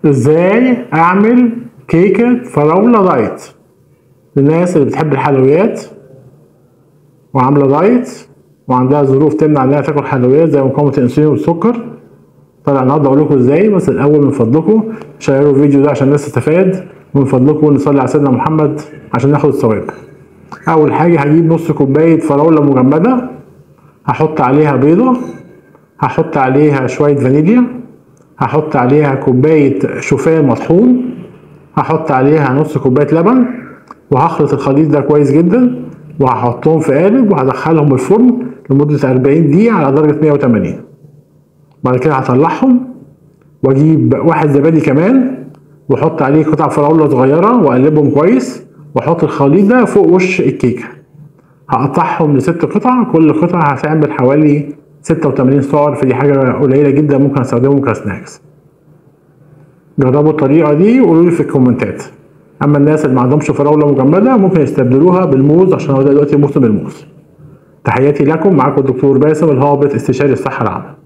ازاي اعمل كيكة فراولة دايت للناس اللي بتحب الحلويات وعاملة دايت وعندها ظروف تمنع انها تاكل حلويات زي مقاومة الانسولين والسكر طلع النهارده اقول لكم ازاي بس الاول من فضلكم شيروا الفيديو ده عشان الناس تستفاد ومن فضلكم نصلي على سيدنا محمد عشان ناخد الثواب اول حاجه هجيب نص كوبايه فراوله مجمده هحط عليها بيضه هحط عليها شويه فانيليا هحط عليها كوبايه شوفان مطحون هحط عليها نص كوبايه لبن وهخلط الخليط ده كويس جدا وهحطهم في قالب وهدخلهم الفرن لمده 40 دقيقه على درجه 180 بعد كده هطلعهم واجيب واحد زبادي كمان واحط عليه قطع فراوله صغيره واقلبهم كويس واحط الخليط ده فوق وش الكيكه هقطعهم لست قطع كل قطعه هتعمل حوالي 86 سعر فدي حاجه قليله جدا ممكن استخدمهم كسناكس جربوا الطريقه دي وقولوا لي في الكومنتات اما الناس اللي ما عندهمش فراوله مجمده ممكن يستبدلوها بالموز عشان هو ده دلوقتي موسم الموز تحياتي لكم معاكم الدكتور باسم الهابط استشاري الصحه العامه